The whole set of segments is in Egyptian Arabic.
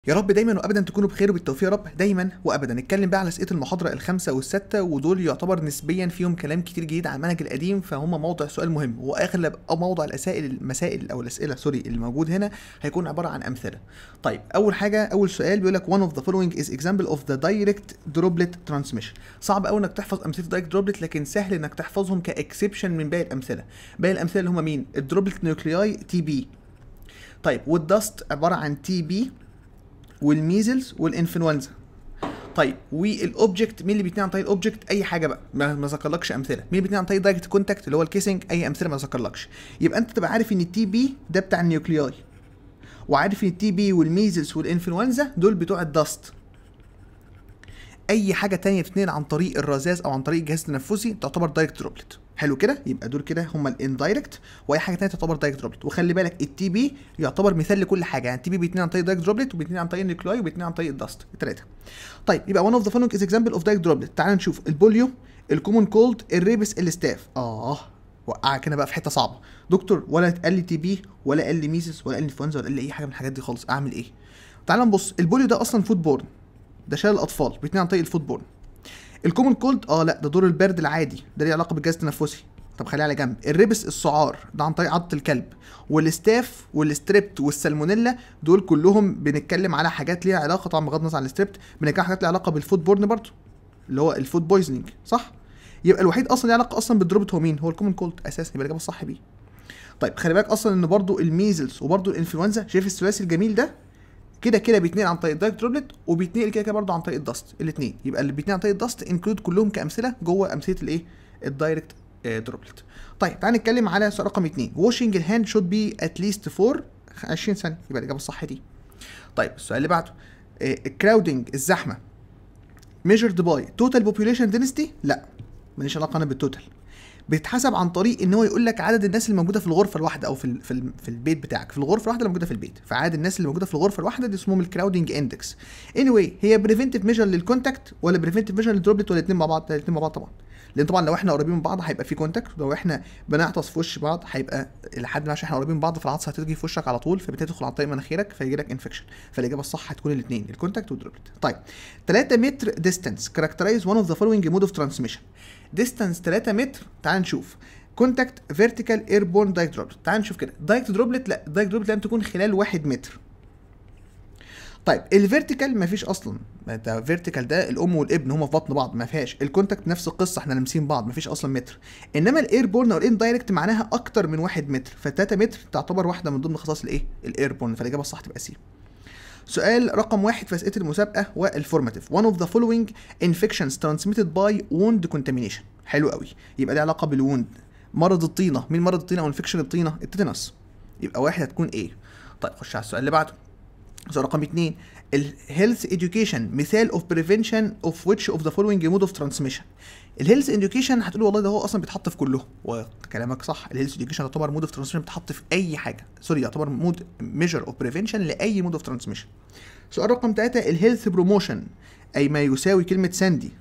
يا رب دايما وابدا تكونوا بخير وبالتوفيق يا رب دايما وابدا نتكلم بقى على اسئله المحاضره الخامسه والسادسه ودول يعتبر نسبيا فيهم كلام كتير جديد عن المنهج القديم فهم موضع سؤال مهم واغلب او موضع الاسئله المسائل او الاسئله سوري اللي موجود هنا هيكون عباره عن امثله طيب اول حاجه اول سؤال بيقول لك one of the following is example of the direct droplet transmission صعب قوي انك تحفظ امثله direct droplet لكن سهل انك تحفظهم كاكسبشن من باقي الامثله باقي الامثله اللي هم مين الدروبلت نيوكلياي تي بي طيب والدست عباره عن تي بي والميزلز والانفلونزا طيب والاوبجكت مين اللي بيتنقل عن طريق الاوبجكت اي حاجه بقى ما ما ذكرلكش امثله مين اللي بيتنقل عن طريق دايركت كونتاكت اللي هو الكيسنج اي امثله ما ذكرلكش يبقى انت تبقى عارف ان التي بي ده بتاع النيوكلياي وعارف ان التي بي والميزلز والانفلونزا دول بتوع الدست اي حاجه تانية بتتنقل عن طريق الرذاذ او عن طريق الجهاز التنفسي تعتبر دايركت دروبلت حلو كده يبقى دول كده هم الاندايركت واي حاجه تانية تعتبر دايركت دروبلت وخلي بالك التي بي يعتبر مثال لكل حاجه يعني التي بي بيتنقل عن طريق دايركت دروبلت وبيتنقل عن طريق النيوكلاي وبيتنقل عن طريق الدست الثلاثه طيب يبقى one of the following is example of direct droplet تعال نشوف البوليو الكومون كولد الريبس الستاف اه وقعك هنا بقى في حته صعبه دكتور ولا قال لي تي بي ولا قال لي ميزس ولا قال لي انفلونزا ولا قال لي اي حاجه من الحاجات دي خالص اعمل ايه تعال نبص البوليو ده اصلا فود بورن ده شلل الاطفال بيتنقل عن طريق الفود بورن الكومون كولد اه لا ده دور البرد العادي ده ليه علاقه بالجهاز التنفسي طب خليها على جنب الريبس السعار ده عن طريق عضة الكلب والستاف والستريبت والسالمونيلا دول كلهم بنتكلم على حاجات ليها علاقه طبعا بغض النظر عن الستريبت بنتكلم على حاجات ليها علاقه بالفود بورن برضه اللي هو الفود بويزنينج صح يبقى الوحيد اصلا ليه علاقه اصلا بالدروبت هو مين هو الكومون كولد اساسا يبقى الاجابه الصح بيه طيب خلي بالك اصلا ان برضه الميزلز وبرضه الانفلونزا شايف الثلاثي الجميل ده كده كده بيتنقل عن طريق الدايركت دروبلت وبيتنقل كده كده برضه عن طريق الدست الاثنين يبقى اللي بيتنقل عن طريق الدست انكلود كلهم كامثله جوه امثله الايه الدايركت دروبلت طيب تعال نتكلم على سؤال رقم 2 washing الهاند should be at least for 20 ثانيه يبقى الاجابه الصح دي طيب السؤال اللي بعده الكراودنج الزحمه measured by total population density لا ماليش علاقه انا بالتوتال بيتحسب عن طريق ان هو يقول لك عدد الناس اللي موجوده في الغرفه الواحده او في ال في, ال في البيت بتاعك في الغرفه الواحده اللي موجوده في البيت فعدد الناس اللي موجوده في الغرفه الواحده دي اسمهم الكراودنج اندكس anyway هي بريفنتيف ميجر للكونتاكت ولا بريفنتيف ميجر للدروبلت ولا الاثنين مع بعض الاثنين مع بعض طبعا لان طبعا لو احنا قريبين من بعض هيبقى في كونتاكت ولو احنا بنعطس في وش بعض هيبقى لحد ما عشان احنا قريبين من بعض فالعطس هتيجي في وشك على طول فبالتالي تدخل عن طريق مناخيرك فيجي لك انفكشن فالاجابه الصح هتكون الاثنين الكونتاكت والدروبلت طيب 3 متر ديستانس كاركترايز one of the following mode of transmission ديستانس 3 متر تعال نشوف كونتاكت فيرتيكال ايربورن دايركت دروبلت تعال نشوف كده دايركت دروبلت لا دايركت دروبلت لازم تكون خلال 1 متر طيب الفيرتيكال مفيش اصلا ده فيرتيكال ده الام والابن هما في بطن بعض ما فيهاش الكونتاكت نفس القصه احنا لامسين بعض مفيش اصلا متر انما الايربورن او الاندايركت معناها اكتر من 1 متر ف 3 متر تعتبر واحده من ضمن خصائص الايه الايربورن فالاجابه الصح تبقى سي سؤال رقم واحد في اسئله المسابقه والفورماتيف one of the following infections transmitted by wound contamination حلو قوي يبقى ليه علاقه بالووند مرض الطينه مين مرض الطينه او انفكشن الطينه التيتانوس يبقى واحد هتكون ايه طيب خش على السؤال اللي بعده سؤال رقم اتنين الهيلث education مثال of prevention of which of the following mode of transmission الهيلث education هتقول والله ده هو اصلا بيتحط في كلهم وكلامك صح الهيلث education يعتبر مود اوف ترانسميشن بيتحط في اي حاجه سوري يعتبر مود ميجر اوف بريفنشن لاي مود اوف ترانسميشن سؤال رقم ثلاثة الهيلث بروموشن اي ما يساوي كلمه ساندي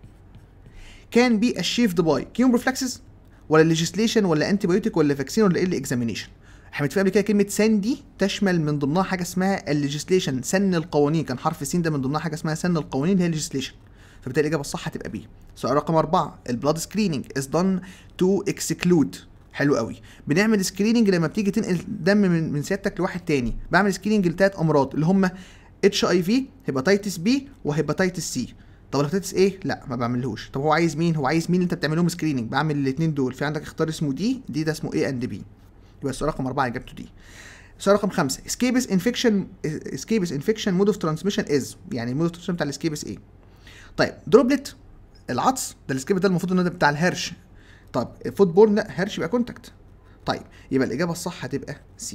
كان بي اشيفد باي كيمو بروفلاكسس ولا ليجيسليشن ولا انتي بايوتيك ولا فاكسين ولا ايه اللي اكزامينيشن احنا متفقين قبل كده كلمه سن دي تشمل من ضمنها حاجه اسمها الليجيسليشن سن القوانين كان حرف سين ده من ضمنها حاجه اسمها سن القوانين اللي هي الليجيسليشن فبالتالي الاجابه الصح هتبقى بي سؤال رقم أربعة البلاد سكريننج از دون تو اكسكلود حلو قوي بنعمل سكريننج لما بتيجي تنقل دم من من سيادتك لواحد تاني بعمل سكريننج لثلاث امراض اللي هم اتش اي في هيباتيتس بي وهيباتيتس سي طب الهيباتيتس ايه لا ما بعملهوش طب هو عايز مين هو عايز مين اللي انت بتعمل لهم سكريننج بعمل الاثنين دول في عندك اختار اسمه دي دي ده اسمه ايه اند بي يبقى السؤال رقم أربعة إجابته دي. السؤال رقم خمسة سكيبس انفكشن سكيبس انفكشن مود اوف ترانسميشن از يعني المود اوف ترانسميشن بتاع السكيبس ايه؟ طيب دروبلت العطس ده السكيبس ده المفروض انه ده بتاع الهرش طب فوت بورن لا هرش يبقى كونتاكت طيب يبقى الإجابة الصح هتبقى سي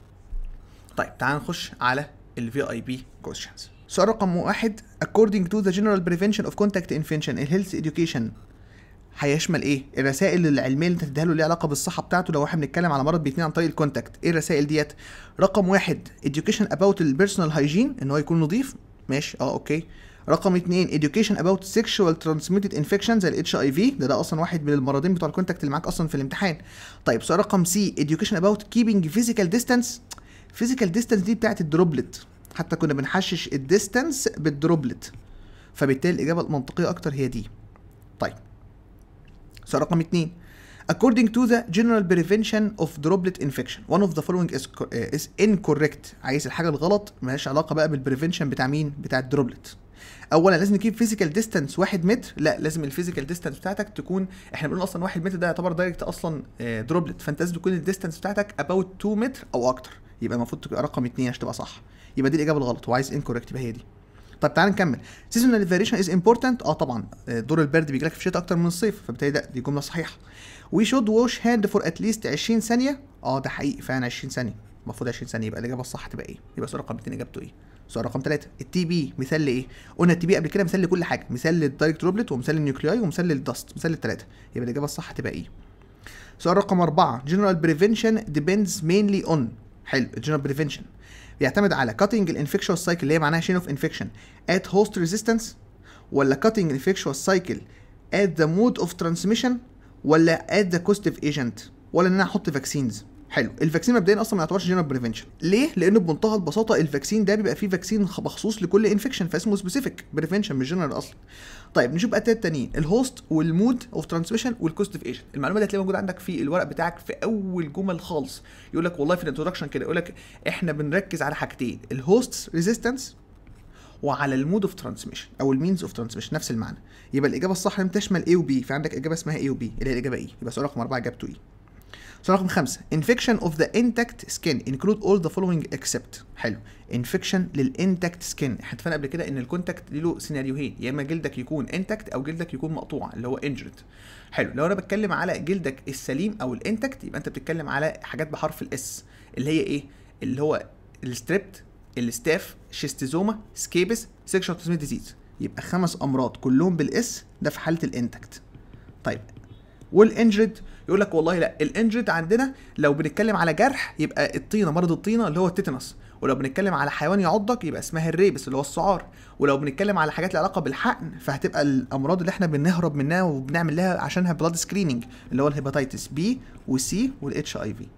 طيب تعال نخش على الفي اي بي كويشنز سؤال رقم واحد according to the general prevention of contact infection الهيلث education هيشمل ايه؟ الرسائل العلميه اللي انت تديها له ليها علاقه بالصحه بتاعته لو احنا بنتكلم على مرض بيتنقل عن طريق الكونتاكت، ايه الرسائل ديت؟ رقم واحد education about البيرسونال هايجين ان هو يكون نظيف ماشي اه اوكي رقم اتنين education about sexual transmitted infections زي الاتش اي في ده ده اصلا واحد من المرضين بتوع الكونتاكت اللي معاك اصلا في الامتحان طيب سؤال رقم سي education about keeping physical distance physical distance دي بتاعت الدروبلت حتى كنا بنحشش الديستانس بالدروبلت فبالتالي الاجابه المنطقيه اكتر هي دي طيب سؤال رقم 2 According to the general prevention of droplet infection, one of the following is, co- uh, is incorrect. عايز الحاجة الغلط مالهاش علاقة بقى بالبريفنشن بتاع مين؟ بتاع الدروبلت. أولا لازم نجيب فيزيكال ديستانس 1 متر، لا لازم الفيزيكال ديستانس بتاعتك تكون احنا بنقول أصلا 1 متر ده يعتبر دايركت أصلا دروبلت، فأنت لازم تكون الديستانس بتاعتك about 2 متر أو أكتر. يبقى المفروض تبقى رقم 2 عشان تبقى صح. يبقى دي الإجابة الغلط، هو عايز incorrect يبقى هي دي. طب تعال نكمل سيزونال فاريشن از امبورتنت اه طبعا آه، دور البرد بيجي لك في الشتاء اكتر من الصيف فبالتالي ده دي جمله صحيحه وي شود ووش هاند فور اتليست 20 ثانيه اه ده حقيقي فعلا 20 ثانيه المفروض 20 ثانيه يبقى الاجابه الصح تبقى ايه يبقى سؤال رقم 2 اجابته ايه سؤال رقم 3 التي بي مثال لايه قلنا التي بي قبل كده مثال لكل حاجه مثال للدايركت روبلت ومثال للنيوكلياي ومثال للدست مثال للثلاثه يبقى الاجابه الصح تبقى ايه سؤال رقم أربعة general prevention depends mainly on حلو general prevention بيعتمد على cutting الانفكشوال سايكل اللي هي معناها chain of infection at host resistance ولا cutting الانفكشوال سايكل at the mode of transmission ولا at the causative agent ولا ان انا احط فاكسينز حلو الفاكسين مبدئيا اصلا ما يعتبرش جنرال بريفنشن ليه لانه بمنتهى البساطه الفاكسين ده بيبقى فيه فاكسين خ- مخصوص لكل انفكشن فاسمه سبيسيفيك بريفنشن مش جنرال اصلا طيب نشوف بقى التلاتة التانيين الهوست والمود اوف ترانسميشن والكوستيف ايجنت المعلومه دي هتلاقيها موجوده عندك في الورق بتاعك في اول جمل خالص يقول لك والله في الانترودكشن كده يقول لك احنا بنركز على حاجتين الهوست ريزيستنس وعلى المود اوف ترانسميشن او المينز اوف ترانسميشن نفس المعنى يبقى الاجابه الصح لم تشمل اي وبي فعندك اجابه اسمها اي وبي اللي هي الاجابه اي يبقى سؤال رقم 4 اجابته ايه سؤال رقم خمسة infection of the intact skin include all the following except حلو infection للانتاكت سكين احنا اتفقنا قبل كده ان الكونتاكت له سيناريوهين يا اما جلدك يكون انتاكت او جلدك يكون مقطوع اللي هو injured حلو لو انا بتكلم على جلدك السليم او الانتاكت يبقى انت بتتكلم على حاجات بحرف الاس اللي هي ايه اللي هو الستريبت الستاف شيستيزوما سكيبس سيكشوال ترانسميت ديزيز يبقى خمس امراض كلهم بالاس ده في حاله الانتاكت طيب والانجرد يقول لك والله لا الانجرد عندنا لو بنتكلم على جرح يبقى الطينه مرض الطينه اللي هو التيتانوس ولو بنتكلم على حيوان يعضك يبقى اسمها الريبس اللي هو السعار ولو بنتكلم على حاجات لها علاقه بالحقن فهتبقى الامراض اللي احنا بنهرب منها وبنعمل لها عشانها بلاد سكريننج اللي هو الهيباتيتس بي وسي والاتش اي في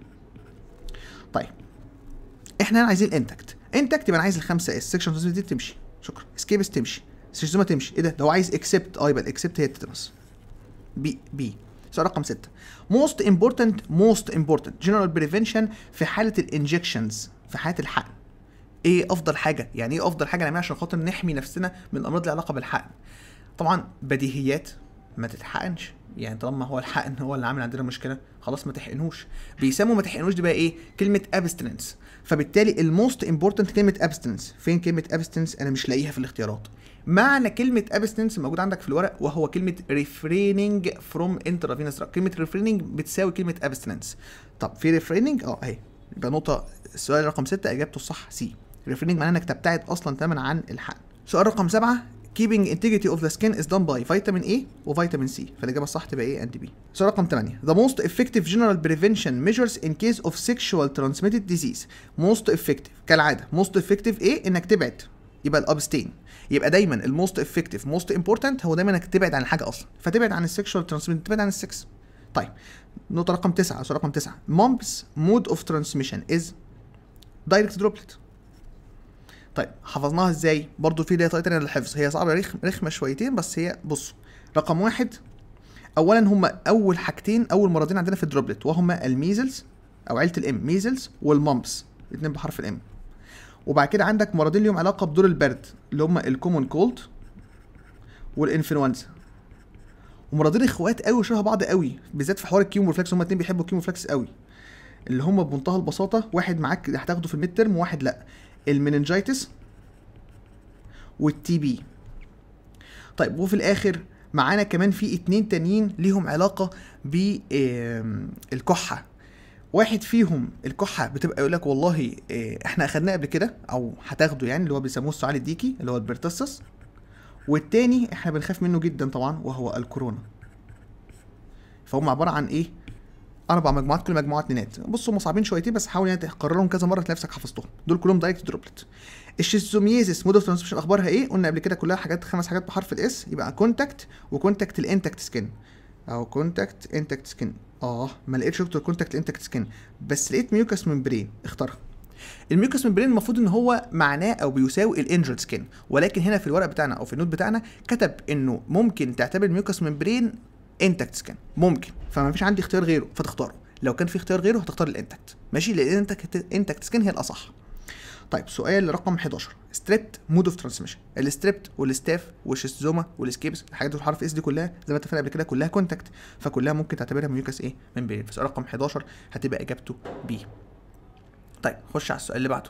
طيب احنا عايزين الانتكت انتكت يبقى انا عايز الخمسه اس سكشن دي تمشي شكرا سكيبس تمشي سيزوما تمشي ايه ده ده هو عايز اكسبت اه يبقى الاكسبت هي التيتانوس بي بي سؤال رقم 6 most important most important general prevention في حاله الانجكشنز في حاله الحقن ايه افضل حاجه يعني ايه افضل حاجه نعملها عشان خاطر نحمي نفسنا من الامراض اللي علاقه بالحقن طبعا بديهيات ما تتحقنش يعني طالما هو الحقن هو اللي عامل عندنا مشكله خلاص ما تحقنوش بيسموا ما تحقنوش دي بقى ايه كلمه abstinence فبالتالي الموست امبورتنت كلمه abstinence فين كلمه abstinence انا مش لاقيها في الاختيارات معنى كلمة abstinence موجود عندك في الورق وهو كلمة refraining from intravenous drug كلمة refraining بتساوي كلمة abstinence طب في refraining اه اهي يبقى نقطة السؤال رقم ستة اجابته الصح سي refraining معناه انك تبتعد اصلا تماما عن الحقن سؤال رقم سبعة keeping integrity of the skin is done by vitamin A وفيتامين C فالإجابة الصح تبقى A and B سؤال رقم 8 the most effective general prevention measures in case of sexual transmitted disease most effective كالعادة most effective ايه انك تبعد يبقى الابستين يبقى دايما الموست افكتيف موست امبورتنت هو دايما انك تبعد عن الحاجه اصلا فتبعد عن السكشوال ترانسميشن تبعد عن السكس طيب نقطه رقم 9 سؤال رقم 9 مامبس مود اوف ترانسميشن از دايركت دروبلت طيب حفظناها ازاي برضو في ليها طريقه تانيه للحفظ هي صعبه رخم رخمه شويتين بس هي بصوا رقم واحد اولا هما اول حاجتين اول مرضين عندنا في الدروبلت وهما الميزلز او عيله الام ميزلز والمامبس الاثنين بحرف الام وبعد كده عندك مرضين ليهم علاقه بدور البرد اللي هم الكومون كولد والانفلونزا ومرضين اخوات قوي شبه بعض قوي بالذات في حوار الكيموفلكس هما اتنين بيحبوا الكيموفلكس قوي اللي هم بمنتهى البساطه واحد معاك هتاخده في الميد ترم وواحد لا المننجايتس والتي بي طيب وفي الاخر معانا كمان في اتنين تانيين ليهم علاقه بالكحه واحد فيهم الكحه بتبقى يقول لك والله إيه، احنا اخدناه قبل كده او هتاخده يعني اللي هو بيسموه السعال الديكي اللي هو البرتسس والتاني احنا بنخاف منه جدا طبعا وهو الكورونا فهم عباره عن ايه اربع مجموعات كل مجموعه اتنينات بصوا هم صعبين شويتين بس حاول يعني تكررهم كذا مره تلاقي نفسك حفظتهم دول كلهم دايركت دروبلت الشيزوميزيس مود اوف ترانسميشن اخبارها ايه قلنا قبل كده كلها حاجات خمس حاجات بحرف الاس يبقى كونتاكت وكونتاكت الانتاكت سكين او كونتاكت انتاكت سكين اه ما لقيتش دكتور كونتاكت انتاكت سكين بس لقيت ميوكاس ممبرين اختارها الميوكس ممبرين المفروض ان هو معناه او بيساوي الانجرد سكين ولكن هنا في الورق بتاعنا او في النوت بتاعنا كتب انه ممكن تعتبر الميوكس ممبرين انتكت سكين ممكن فما فيش عندي اختيار غيره فتختاره لو كان في اختيار غيره هتختار الانتكت ماشي لان انتكت سكين هي الاصح طيب سؤال رقم 11 ستريبت مود اوف ترانسميشن الستريبت والستاف والشيستوزوما والسكيبس الحاجات دي الحرف اس دي كلها زي ما اتفقنا قبل كده كلها كونتاكت فكلها ممكن تعتبرها ميوكس ايه ممبرين فسؤال رقم 11 هتبقى اجابته بي طيب خش على السؤال اللي بعده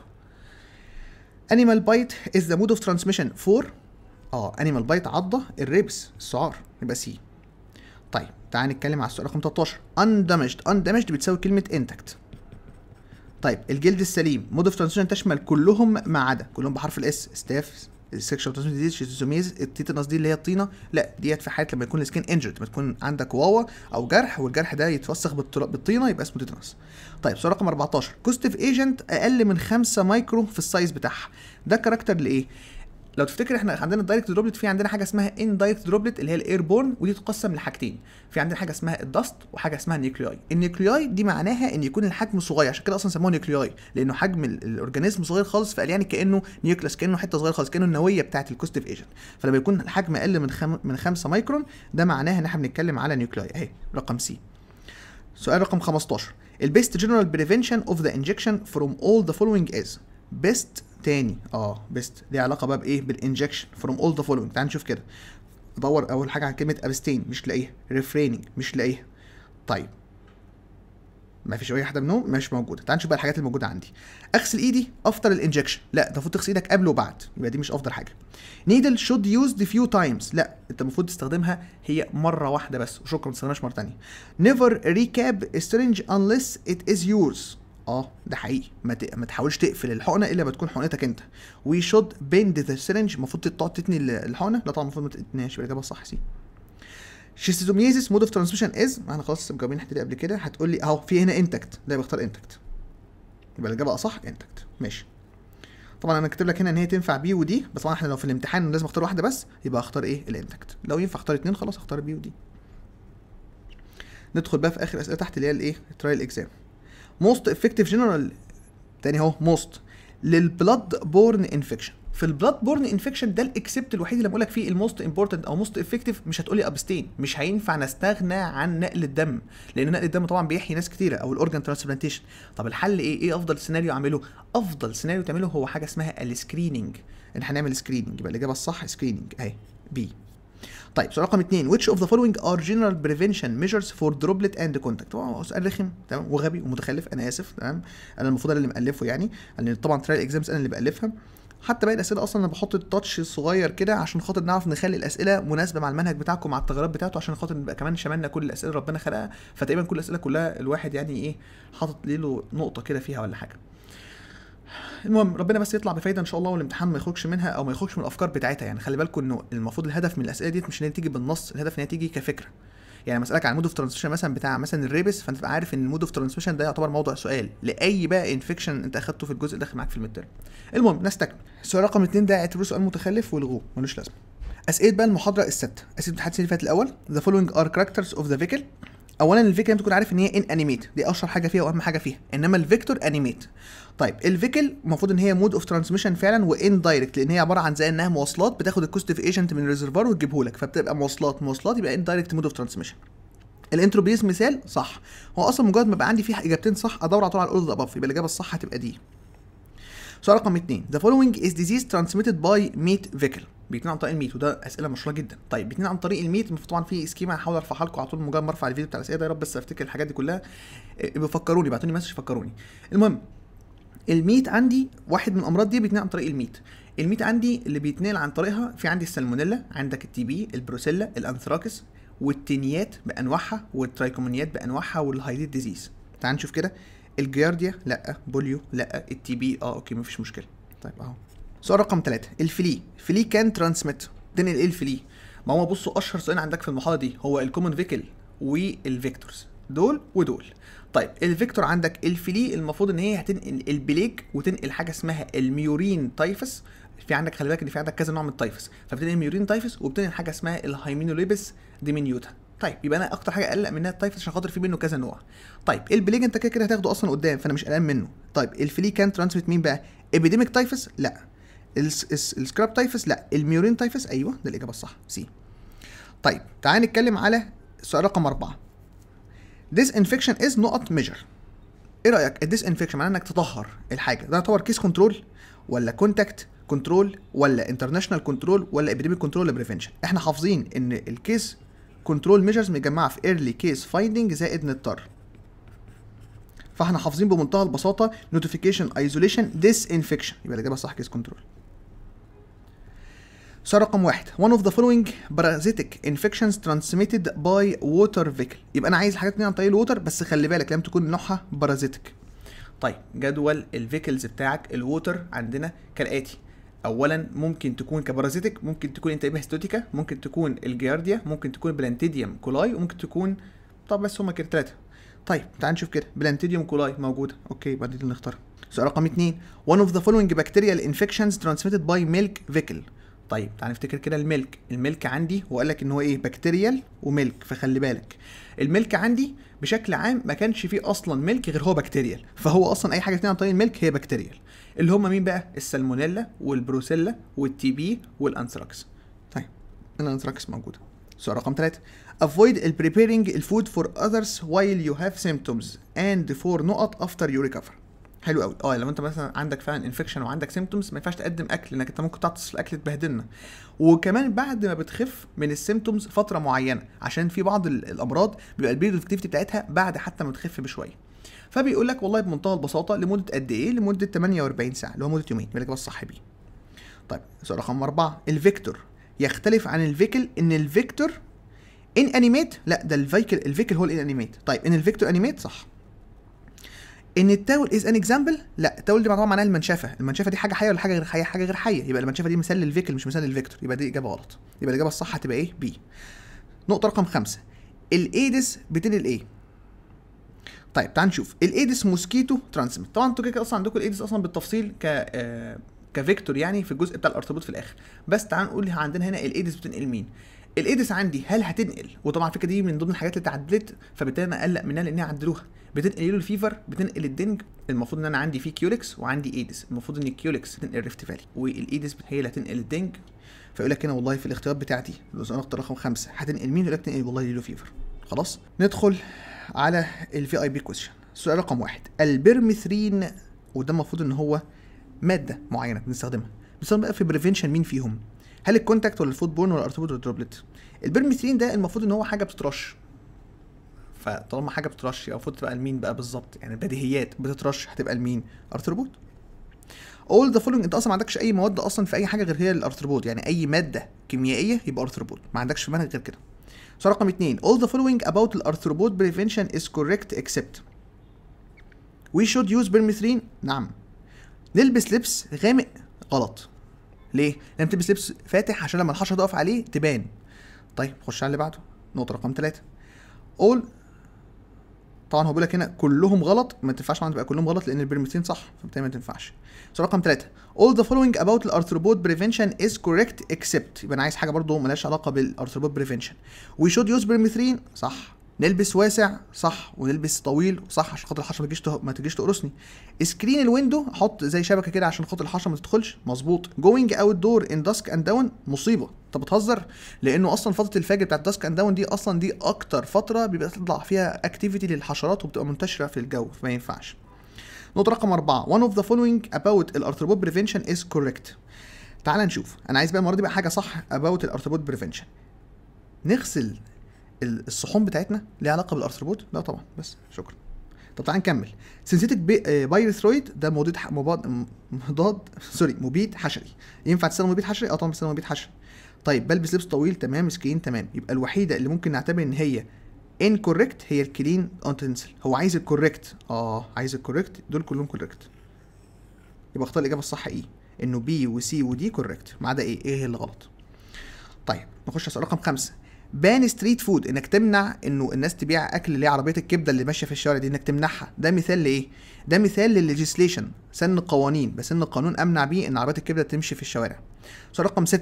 animal bite is the mode of transmission for اه animal bite عضة الريبس السعار يبقى سي طيب تعال نتكلم على السؤال رقم 13 undamaged undamaged بتساوي كلمة intact طيب الجلد السليم مود اوف ترانسميشن تشمل كلهم ما عدا كلهم بحرف الاس ستاف السكشوال ترانسميشن ديزيز شيزوميز التيتانوس دي اللي هي الطينه لا ديت في حاله لما يكون السكين انجرد لما تكون عندك واوا او جرح والجرح ده يتوسخ بالطر- بالطينه يبقى اسمه تيتانوس طيب سؤال رقم 14 كوستيف ايجنت اقل من 5 مايكرو في السايز بتاعها ده كاركتر لايه لو تفتكر احنا عندنا الدايركت دروبلت في عندنا حاجه اسمها ان دايركت دروبلت اللي هي الاير بورن ودي تقسم لحاجتين في عندنا حاجه اسمها الدست وحاجه اسمها النيوكلياي النيوكلياي دي معناها ان يكون الحجم صغير عشان كده اصلا سموه نيوكلياي لانه حجم ال- الاورجانيزم صغير خالص فقال يعني كانه نيوكليس كانه حته صغيره خالص كانه النويه بتاعه الكوستيف ايجنت فلما يكون الحجم اقل من خم... من 5 مايكرون ده معناه ان احنا بنتكلم على نيوكلياي اهي رقم سي سؤال رقم 15 البيست جنرال بريفنشن اوف ذا انجكشن فروم اول ذا فولوينج از بيست تاني اه بيست ليها علاقه بقى بايه بالانجكشن فروم اول ذا فولوينج تعال نشوف كده ادور اول حاجه على كلمه ابستين مش لاقيها ريفريننج مش لاقيها طيب ما فيش اي واحده منهم مش موجوده تعال نشوف بقى الحاجات اللي موجوده عندي اغسل ايدي افتر الانجكشن لا ده المفروض تغسل ايدك قبل وبعد يبقى دي مش افضل حاجه نيدل شود يوزد فيو تايمز لا انت المفروض تستخدمها هي مره واحده بس وشكرا ما تستخدمهاش مره ثانيه نيفر ريكاب سترنج unless it is yours اه ده حقيقي ما, ت... ما تحاولش تقفل الحقنه الا ما تكون حقنتك انت وي شود بيند ذا سيرنج المفروض تقعد تتني ال- الحقنه لا طبعا المفروض ما تتنيش يبقى الاجابه الصح سي شيستوميزيس مود اوف ترانسميشن از احنا خلاص لسه مجاوبين الحته دي قبل كده هتقول لي اهو في هنا انتكت لا بختار انتكت يبقى الاجابه صح انتكت ماشي طبعا انا كاتب لك هنا ان هي تنفع بي ودي بس طبعا احنا لو في الامتحان لازم اختار واحده بس يبقى اختار ايه الانتكت لو ينفع اختار اتنين خلاص اختار بي ودي ندخل بقى في اخر اسئله تحت اللي هي الايه الترايل اكزام موست افكتيف جنرال تاني اهو موست للبلاد بورن انفكشن في البلاد بورن انفكشن ده الاكسبت الوحيد اللي بقول لك فيه الموست امبورتنت او موست افكتيف مش هتقولي ابستين مش هينفع نستغنى عن نقل الدم لان نقل الدم طبعا بيحيي ناس كتيره او الاورجان ترانسبلانتيشن طب الحل ايه ايه افضل سيناريو اعمله افضل سيناريو تعمله هو حاجه اسمها السكريننج ان احنا نعمل سكريننج يبقى الاجابه الصح سكريننج اهي بي طيب سؤال رقم اثنين which of the following are general prevention measures for droplet and contact طبعا هو سؤال رخم تمام وغبي ومتخلف انا اسف تمام انا المفروض انا اللي مالفه يعني لان طبعا ترايل اكزامز انا اللي بالفها حتى باقي الاسئله اصلا انا بحط التاتش الصغير كده عشان خاطر نعرف نخلي الاسئله مناسبه مع المنهج بتاعكم مع التغيرات بتاعته عشان خاطر نبقى كمان شملنا كل الاسئله اللي ربنا خلقها فتقريبا كل الاسئله كلها الواحد يعني ايه حاطط له نقطه كده فيها ولا حاجه المهم ربنا بس يطلع بفايده ان شاء الله والامتحان ما يخرجش منها او ما يخرجش من الافكار بتاعتها يعني خلي بالكم انه المفروض الهدف من الاسئله ديت مش ان هي تيجي بالنص الهدف ان هي تيجي كفكره يعني مسألك عن مود اوف ترانسميشن مثلا بتاع مثلا الريبس فانت تبقى عارف ان المود اوف ترانسميشن ده يعتبر موضوع سؤال لاي بقى انفكشن انت اخدته في الجزء اللي داخل معاك في الميد المهم نستكمل السؤال رقم اثنين ده اعتبروه سؤال متخلف والغوه ملوش لازمه اسئله بقى المحاضره السادسه اسئله الامتحان اللي فات الاول ذا فولوينج ار كاركترز اوف ذا فيكل اولا الفيكل لازم تكون عارف ان هي ان انيميت دي اشهر حاجه فيها واهم حاجه فيها انما الفيكتور انيميت طيب الفيكل المفروض ان هي مود اوف ترانسميشن فعلا وان دايركت لان هي عباره عن زي انها مواصلات بتاخد الكوستيف ايجنت من الريزرفوار وتجيبه لك فبتبقى مواصلات مواصلات يبقى ان دايركت مود اوف ترانسميشن الانتروبيز مثال صح هو اصلا مجرد ما بقى عندي فيه اجابتين صح ادور على طول على الاول اباف يبقى الاجابه الصح هتبقى دي سؤال رقم 2 The following is disease transmitted by meat vehicle بيتنين عن طريق الميت وده اسئله مشهوره جدا طيب بيتنين عن طريق الميت المفروض طبعا في سكيما هحاول ارفعها لكم على طول مجرد ما ارفع الفيديو بتاع الاسئله ده يا رب بس افتكر الحاجات دي كلها إيه، بيفكروني بعتوني مسج فكروني المهم الميت عندي واحد من الامراض دي بيتنقل عن طريق الميت الميت عندي اللي بيتنقل عن طريقها في عندي السالمونيلا عندك التي بي البروسيلا الانثراكس والتنيات بانواعها والترايكومونيات بانواعها والهايديت ديزيز تعال نشوف كده الجيارديا لا بوليو لا التي بي اه اوكي مفيش مشكله طيب اهو سؤال رقم ثلاثة الفلي فلي كان ترانسميت تنقل ايه الفلي ما هو بصوا اشهر سؤال عندك في المحاضره دي هو الكومن فيكل والفيكتورز دول ودول طيب الفيكتور عندك الفلي المفروض ان هي هتنقل البليك وتنقل حاجه اسمها الميورين تايفس في عندك خلي بالك ان في عندك كذا نوع من التايفس فبتنقل الميورين تايفس وبتنقل حاجه اسمها الهايمينوليبس ديمينيوتا طيب يبقى انا اكتر حاجه اقلق منها التايفس عشان خاطر في منه كذا نوع طيب البليج انت كده كده هتاخده اصلا قدام فانا مش قلقان منه طيب الفلي كان ترانسميت مين بقى ابيديميك تايفس لا الس- الس- السكراب تايفس لا الميورين تايفس ايوه ده الاجابه الصح سي طيب تعال نتكلم على سؤال رقم أربعة This infection is نقط measure ايه رايك الديس انفكشن معناه انك تطهر الحاجه ده يعتبر كيس كنترول ولا كونتاكت كنترول ولا انترناشونال كنترول ولا ابيديميك كنترول ولا بريفنشن احنا حافظين ان الكيس كنترول ميجرز متجمعه في ايرلي كيس فايندنج زائد نضطر فاحنا حافظين بمنتهى البساطه نوتيفيكيشن ايزوليشن ديس انفكشن يبقى الاجابه صح كيس كنترول سؤال رقم واحد one of the following parasitic infections transmitted by water vehicle يبقى انا عايز حاجات تانية عن طريق الووتر بس خلي بالك لازم تكون نوعها بارازيتك طيب جدول الفيكلز بتاعك الووتر عندنا كالاتي اولا ممكن تكون كبارازيتك ممكن تكون انتباه هيستوتيكا ممكن تكون الجيارديا ممكن تكون بلانتيديوم كولاي وممكن تكون طب بس هما كده ثلاثه طيب تعال نشوف كده بلانتيديوم كولاي موجوده اوكي بعد اللي نختارها سؤال رقم اتنين one of the following bacterial infections transmitted by milk vehicle طيب تعال نفتكر كده الملك الملك عندي هو قال لك ان هو ايه بكتيريال وملك فخلي بالك الملك عندي بشكل عام ما كانش فيه اصلا ملك غير هو بكتيريال فهو اصلا اي حاجه تانية عن طريق الملك هي بكتيريال اللي هم مين بقى السالمونيلا والبروسيلا والتي بي والانثراكس طيب الانثراكس موجوده سؤال رقم ثلاثة avoid ال preparing الفود for others while you have symptoms and for نقط after you recover حلو قوي اه لو انت مثلا عندك فعلا انفكشن وعندك سيمتومز ما ينفعش تقدم اكل لانك انت ممكن تعطس في الاكل تبهدلنا وكمان بعد ما بتخف من السيمتومز فتره معينه عشان في بعض ال- الامراض بيبقى البيريود اكتيفيتي بتاعتها بعد حتى ما تخف بشويه فبيقول لك والله بمنتهى البساطه لمده قد ايه لمده 48 ساعه اللي هو مده يومين يبقى الإجابة الصح بيه طيب سؤال رقم أربعة الفيكتور يختلف عن الفيكل ان الفيكتور ان انيميت لا ده الفيكل الفيكل هو الان انيميت طيب ان الفيكتور انيميت صح ان التاول از ان اكزامبل لا التاول دي طبعا معناها المنشفه المنشفه دي حاجه حيه ولا حاجه غير حيه حاجه غير حيه يبقى المنشفه دي مثال للفيكل مش مثال للفيكتور يبقى دي اجابه غلط يبقى الاجابه الصح هتبقى ايه بي نقطه رقم خمسة الايدس بتنقل ايه طيب تعال نشوف الايدس موسكيتو ترانسميت طبعا انتوا كده كده اصلا عندكم الايدس اصلا بالتفصيل ك آه كفيكتور يعني في الجزء بتاع الارتباط في الاخر بس تعال نقول عندنا هنا الايدس بتنقل مين الايدس عندي هل هتنقل وطبعا الفكره دي من ضمن الحاجات اللي اتعدلت فبالتالي انا اقلق منها لان هي عدلوها بتنقل يلو الفيفر بتنقل الدنج المفروض ان انا عندي فيه كيولكس وعندي ايدس المفروض ان الكيولكس بتنقل ريفت فالي والايدس هي اللي هتنقل الدنج فيقول لك هنا والله في الاختيارات بتاعتي النقطه رقم خمسة هتنقل مين يقول لك تنقل والله يلو فيفر خلاص ندخل على الفي اي بي كويشن السؤال رقم واحد البرميثرين وده المفروض ان هو ماده معينه بنستخدمها بنستخدم بقى في بريفنشن مين فيهم هل الكونتاكت ولا الفود بورن ولا الارتبوط ولا الدروبلت البرميثرين ده المفروض ان هو حاجه بتترش فطالما حاجه بتترش يبقى المفروض تبقى لمين بقى بالظبط يعني بديهيات بتترش هتبقى لمين ارتروبوت اول ذا فولوينج انت اصلا ما عندكش اي مواد اصلا في اي حاجه غير هي الارتروبوت يعني اي ماده كيميائيه يبقى ارتروبوت ما عندكش في منهج غير كده سؤال رقم اتنين all the following about الارثروبود prevention is correct except we should use permethrin نعم نلبس لبس غامق غلط ليه؟ لان بتلبس لبس فاتح عشان لما الحشره تقف عليه تبان طيب خش على اللي بعده نقطه رقم ثلاثة all طبعا هو بيقول لك هنا كلهم غلط ما تنفعش طبعا تبقى كلهم غلط لان البرميثين صح فبالتالي ما تنفعش سؤال رقم ثلاثة all the following about الارثروبود prevention is correct except يبقى انا عايز حاجه برضو ملهاش علاقه بالارثروبود prevention we should use permethrin صح نلبس واسع صح ونلبس طويل صح عشان خاطر الحشره ما تجيش ته- ما تجيش تقرصني سكرين الويندو احط زي شبكه كده عشان خاطر الحشره ما تدخلش مظبوط جوينج اوت دور ان داسك اند داون مصيبه انت بتهزر لانه اصلا فتره الفجر بتاعت داسك اند داون دي اصلا دي اكتر فتره بيبقى تطلع فيها اكتيفيتي للحشرات وبتبقى منتشره في الجو فما ينفعش نقطه رقم أربعة one of the following about الارثروبود prevention is correct تعال نشوف انا عايز بقى المره دي بقى حاجه صح about الارثروبود prevention نغسل ال- الصحون بتاعتنا ليها علاقه بالارثروبود لا طبعا بس شكرا طب تعال نكمل سينثيتك بايرثرويد ده مضاد ح- مضاد م- مضاد سوري مبيد حشري ينفع تستخدم مبيد حشري اه طبعا بستخدم مبيد حشري طيب بلبس لبس طويل تمام سكين تمام يبقى الوحيده اللي ممكن نعتبر ان هي incorrect هي الكلين اوتنسل هو عايز الكوريكت اه عايز الكوريكت دول كلهم كوريكت يبقى اختار الاجابه الصح ايه انه بي وسي ودي كوريكت ما عدا ايه ايه اللي غلط طيب نخش على سؤال رقم خمسة بان ستريت فود انك تمنع انه الناس تبيع اكل اللي هي عربيه الكبده اللي ماشيه في الشارع دي انك تمنعها ده مثال لايه ده مثال للليجيسليشن سن قوانين بسن قانون امنع بيه ان عربيات الكبده تمشي في الشوارع سؤال رقم ستة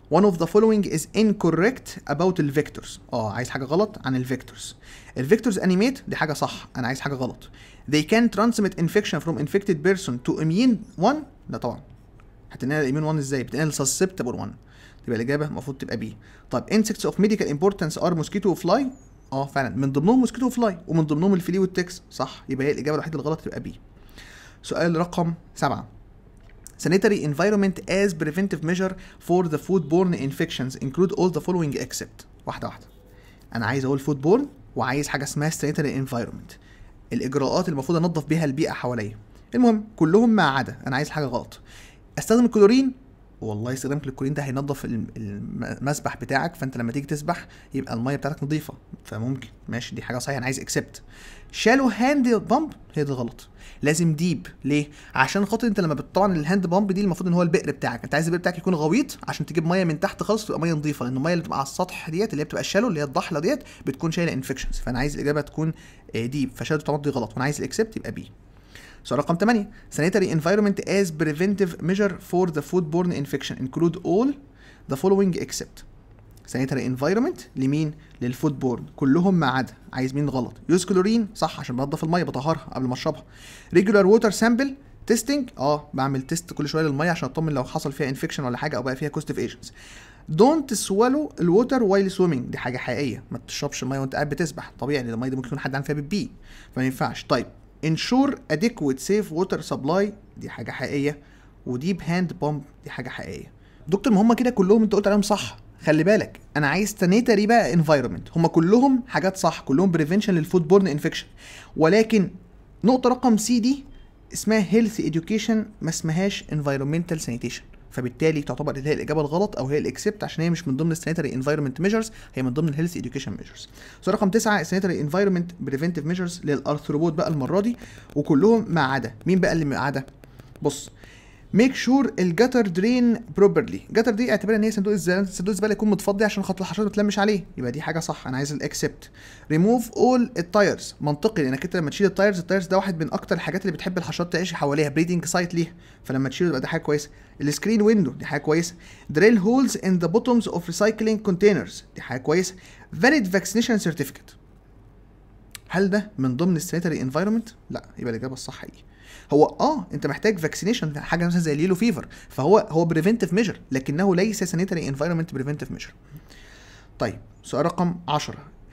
one of the following is incorrect about الفيكتورز اه عايز حاجه غلط عن الفيكتورز الفيكتورز انيميت دي حاجه صح انا عايز حاجه غلط they can transmit infection from infected person to immune one لا طبعا هتنقل الاميون 1 ازاي بتنقل susceptible 1 تبقى الاجابه المفروض تبقى بي طيب insects of medical importance are mosquito fly اه فعلا من ضمنهم موسكيتو فلاي ومن ضمنهم الفلي والتكس صح يبقى هي الاجابه الوحيده الغلط تبقى بي سؤال رقم سبعة sanitary environment as preventive measure for the foodborne infections include all the following except واحده واحده انا عايز اقول foodborne وعايز حاجه اسمها sanitary environment الاجراءات اللي المفروض انظف بيها البيئه حواليا المهم كلهم ما عدا انا عايز حاجه غلط استخدم الكلورين والله استخدام الكلورين ده هينظف الم- المسبح بتاعك فانت لما تيجي تسبح يبقى الميه بتاعتك نظيفه فممكن ماشي دي حاجه صحيحه انا عايز اكسبت شالو هاند بامب هي دي غلط لازم ديب ليه عشان خاطر انت لما بت- طبعا الهاند بامب دي المفروض ان هو البئر بتاعك انت عايز البئر بتاعك يكون غويط عشان تجيب ميه من تحت خالص تبقى ميه نظيفه لان الميه اللي بتبقى على السطح ديت اللي هي بتبقى الشالو اللي هي الضحله ديت بتكون شايله انفكشنز فانا عايز الاجابه تكون ديب فشالو طبعا دي غلط وانا عايز الاكسبت يبقى بي سؤال رقم 8 sanitary environment as preventive measure for the foodborne infection include all the following except sanitary environment لمين للفود بورن كلهم ما عدا عايز مين غلط يوز كلورين صح عشان بنضف الميه بطهرها قبل ما اشربها ريجولار ووتر سامبل تيستنج اه بعمل تيست كل شويه للميه عشان اطمن لو حصل فيها انفكشن ولا حاجه او بقى فيها كوستيف ايجنتس دونت سوالو الووتر وايل سويمنج دي حاجه حقيقيه ما تشربش الميه وانت قاعد بتسبح طبيعي لان الميه دي ممكن يكون حد عامل فيها بيبي فما ينفعش طيب ensure adequate safe water supply دي حاجه حقيقيه وديب هاند بامب دي حاجه حقيقيه دكتور ما هم كده كلهم انت قلت عليهم صح خلي بالك انا عايز سانيتري بقى انفايرمنت هم كلهم حاجات صح كلهم بريفنشن للفود بورن انفكشن ولكن نقطه رقم سي دي اسمها هيلث اديوكيشن ما اسمهاش انفايرمنتال سانيتيشن فبالتالي تعتبر اللي هي الاجابه الغلط او هي الاكسبت عشان هي مش من ضمن السانيتري انفايرمنت ميجرز هي من ضمن الهيلث اديوكيشن ميجرز سؤال رقم 9 السانيتري انفايرمنت بريفنتيف ميجرز للارثروبود بقى المره دي وكلهم ما عدا مين بقى اللي ما عدا بص ميك شور الجتر درين بروبرلي جتر دي اعتبرها ان هي صندوق الزباله صندوق الزباله يكون متفضي عشان خاطر الحشرات ما تلمش عليه يبقى دي حاجه صح انا عايز الاكسبت ريموف اول التايرز منطقي لانك انت لما تشيل التايرز التايرز ده واحد من اكتر الحاجات اللي بتحب الحشرات تعيش حواليها بريدنج سايت ليها فلما تشيله يبقى ده حاجه كويسه السكرين ويندو دي حاجه كويسه دريل هولز ان ذا بوتومز اوف ريسايكلينج كونتينرز دي حاجه كويسه فاليد فاكسينيشن سيرتيفيكت هل ده من ضمن السانيتري انفايرمنت لا يبقى الاجابه الصح ايه هو اه انت محتاج فاكسينيشن حاجه مثلا زي اليلو فيفر فهو هو بريفنتيف ميجر لكنه ليس سانيتري انفايرمنت بريفنتيف ميجر طيب سؤال رقم 10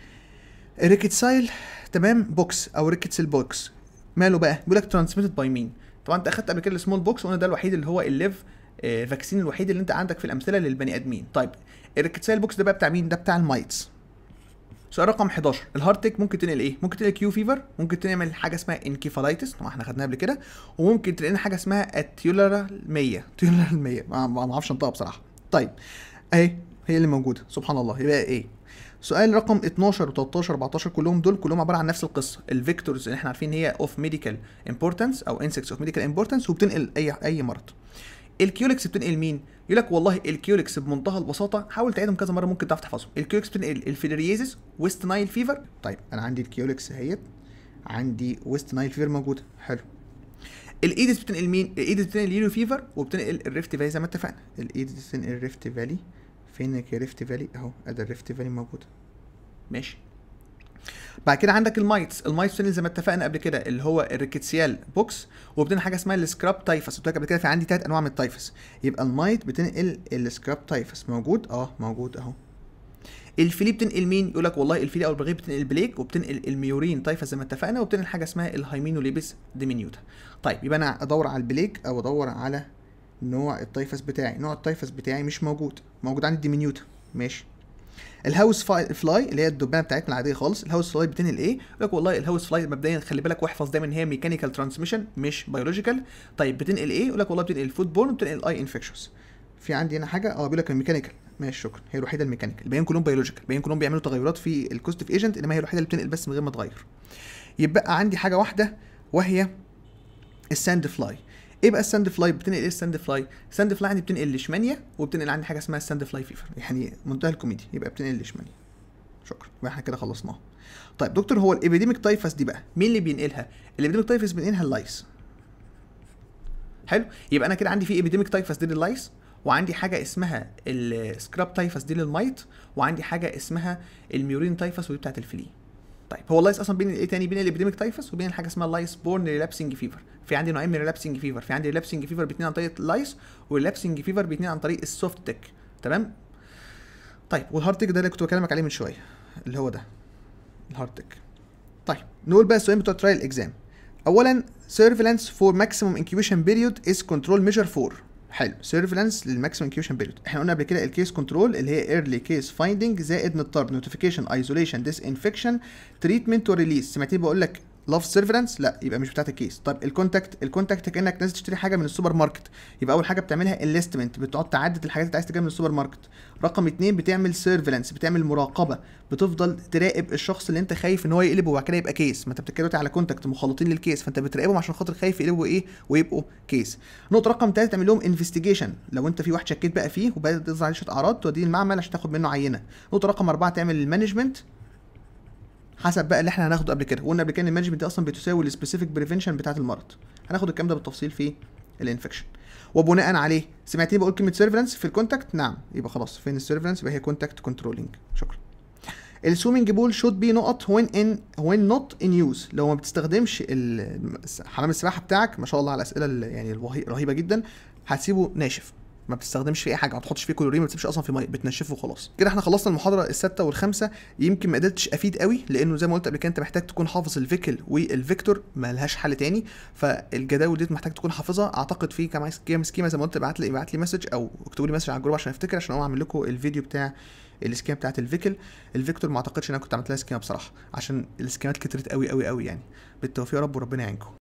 ريكيتسايل تمام بوكس او ريكيتسل بوكس ماله بقى بيقول لك ترانسميتد باي مين طبعا انت اخدت قبل كده السمول بوكس وقلنا ده الوحيد اللي هو الليف آه، فاكسين الوحيد اللي انت عندك في الامثله للبني ادمين طيب الريكيتسايل بوكس ده بقى بتاع مين ده بتاع المايتس سؤال رقم 11 الهارتك ممكن تنقل ايه؟ ممكن تنقل كيو فيفر ممكن تنقل حاجه اسمها انكيفالايتس طبعا احنا خدناها قبل كده وممكن تنقل حاجه اسمها التيولر 100 تيولر 100 ما ما اعرفش انطقها بصراحه طيب اهي هي اللي موجوده سبحان الله يبقى ايه؟ سؤال رقم 12 و13 14 كلهم دول كلهم عباره عن نفس القصه الفيكتورز اللي احنا عارفين هي اوف ميديكال امبورتنس او انسكتس اوف ميديكال امبورتنس وبتنقل اي اي مرض الكيولكس بتنقل مين؟ يقول لك والله الكيولكس بمنتهى البساطه حاول تعيدهم كذا مره ممكن تعرف تحفظهم الكيولكس بتنقل الفيدريزيس ويست نايل فيفر طيب انا عندي الكيولكس اهيت عندي ويست نايل فيفر موجوده حلو الايدس بتنقل مين؟ الايدس بتنقل اليلو فيفر وبتنقل الريفت فالي زي ما اتفقنا الايدس بتنقل الريفت فالي فينك يا ريفت فالي اهو ادي الريفت فالي موجوده ماشي بعد كده عندك المايتس المايتس بتنقل زي ما اتفقنا قبل كده اللي هو الريكيتسيال بوكس وبتنقل حاجه اسمها السكراب تايفس قلت لك قبل كده في عندي ثلاث انواع من التايفس يبقى المايت بتنقل السكراب تايفس موجود اه موجود اهو الفيلي بتنقل مين يقول لك والله الفيلي او البغيب بتنقل البليك وبتنقل الميورين تايفس زي ما اتفقنا وبتنقل حاجه اسمها الهايمينوليبس ديمينيوتا طيب يبقى انا ادور على البليك او ادور على نوع التايفس بتاعي نوع التايفس بتاعي مش موجود موجود عندي ديمينيوتا ماشي الهاوس فاي فلاي اللي هي الدبانه بتاعتنا العاديه خالص الهاوس فلاي بتنقل ايه؟ يقول لك والله الهاوس فلاي مبدئيا خلي بالك واحفظ دايما ان هي ميكانيكال ترانسميشن مش بيولوجيكال طيب بتنقل ايه؟ يقول لك والله بتنقل الفود بورن وبتنقل الاي انفكشنز في عندي هنا حاجه اه بيقول لك الميكانيكال ماشي شكرا هي الوحيده الميكانيكال الباقيين كلهم بيولوجيكال الباقيين كلهم بيعملوا تغيرات في الكوستيف ايجنت انما هي الوحيده اللي بتنقل بس من غير ما تغير يبقى عندي حاجه واحده وهي الساند فلاي ايه بقى الساند فلاي بتنقل ايه الساند فلاي الساند فلاي عندي بتنقل ليشمانيا وبتنقل عندي حاجه اسمها الساند فلاي فيفر يعني منتهى الكوميديا يبقى بتنقل ليشمانيا شكرا يبقى احنا كده خلصناها طيب دكتور هو الابيديميك تايفس دي بقى مين اللي بينقلها الابيديميك تايفس بينقلها اللايس حلو يبقى انا كده عندي في ابيديميك تايفس دي لللايس وعندي حاجه اسمها السكراب تايفس دي للمايت وعندي حاجه اسمها الميورين تايفس ودي بتاعت الفلي طيب هو اللايس اصلا بين ايه تاني بين الابيديميك تايفس وبين حاجه اسمها اللايس بورن ريلابسنج فيفر في عندي نوعين من الريلابسنج فيفر في عندي ريلابسنج فيفر بيتنين عن طريق اللايس والريلابسنج فيفر بيتنين عن طريق السوفت تك تمام طيب والهارد تك ده اللي كنت بكلمك عليه من شويه اللي هو ده الهارد تك طيب نقول بقى السؤال بتوع ترايل اكزام اولا surveillance for maximum incubation period is control measure 4 حلو surveillance للماكسيمم incubation period احنا قلنا قبل كده الكيس كنترول اللي هي early case finding زائد نضطر notification isolation disinfection treatment وريليز سمعتني بقول لك لاف سيرفيلانس لا يبقى مش بتاعت الكيس طيب الكونتاكت الكونتاكت كانك نازل تشتري حاجه من السوبر ماركت يبقى اول حاجه بتعملها انليستمنت بتقعد تعدد الحاجات اللي انت عايز تجيبها من السوبر ماركت رقم اتنين بتعمل سيرفيلانس بتعمل مراقبه بتفضل تراقب الشخص اللي انت خايف ان هو يقلبه وبعد كده يبقى كيس ما انت بتتكلم دلوقتي على كونتاكت مخالطين للكيس فانت بتراقبهم عشان خاطر خايف يقلبوا ايه ويبقوا كيس نقطه رقم ثلاثه تعمل لهم انفستيجيشن لو انت في واحد شكيت بقى فيه وبدات تظهر عليه شويه اعراض توديه المعمل عشان تاخد منه عينه نقطه رقم اربعه تعمل المانجمنت حسب بقى اللي احنا هناخده قبل كده وقلنا قبل كده ان المانجمنت دي اصلا بتساوي السبيسيفيك بريفنشن بتاعه المرض هناخد الكلام ده بالتفصيل في الانفكشن وبناء عليه سمعتني بقول كلمه سيرفيلانس في الكونتاكت نعم يبقى خلاص فين السيرفيلانس يبقى هي كونتاكت كنترولينج شكرا السويمنج بول شود بي نقط وين ان وين نوت ان يوز لو ما بتستخدمش ال- حمام السباحه بتاعك ما شاء الله على الاسئله ال- يعني الوهي- الرهيبه جدا هتسيبه ناشف ما بتستخدمش فيه اي حاجه ما تحطش فيه كلورين ما تسيبش اصلا في ميه بتنشفه وخلاص كده احنا خلصنا المحاضره السادسه والخامسه يمكن ما قدرتش افيد قوي لانه زي ما قلت قبل كده انت محتاج تكون حافظ الفيكل والفيكتور ما لهاش حل تاني فالجداول دي محتاج تكون حافظها اعتقد في كام كام سكيما زي ما قلت ابعت لي ابعت لي مسج او اكتبوا لي مسج على الجروب عشان افتكر عشان اقوم اعمل لكم الفيديو بتاع السكيما بتاعت الفيكل الفيكتور ما اعتقدش ان انا كنت عملت لها سكيما بصراحه عشان السكيمات كترت قوي قوي قوي يعني بالتوفيق يا رب وربنا يعينكم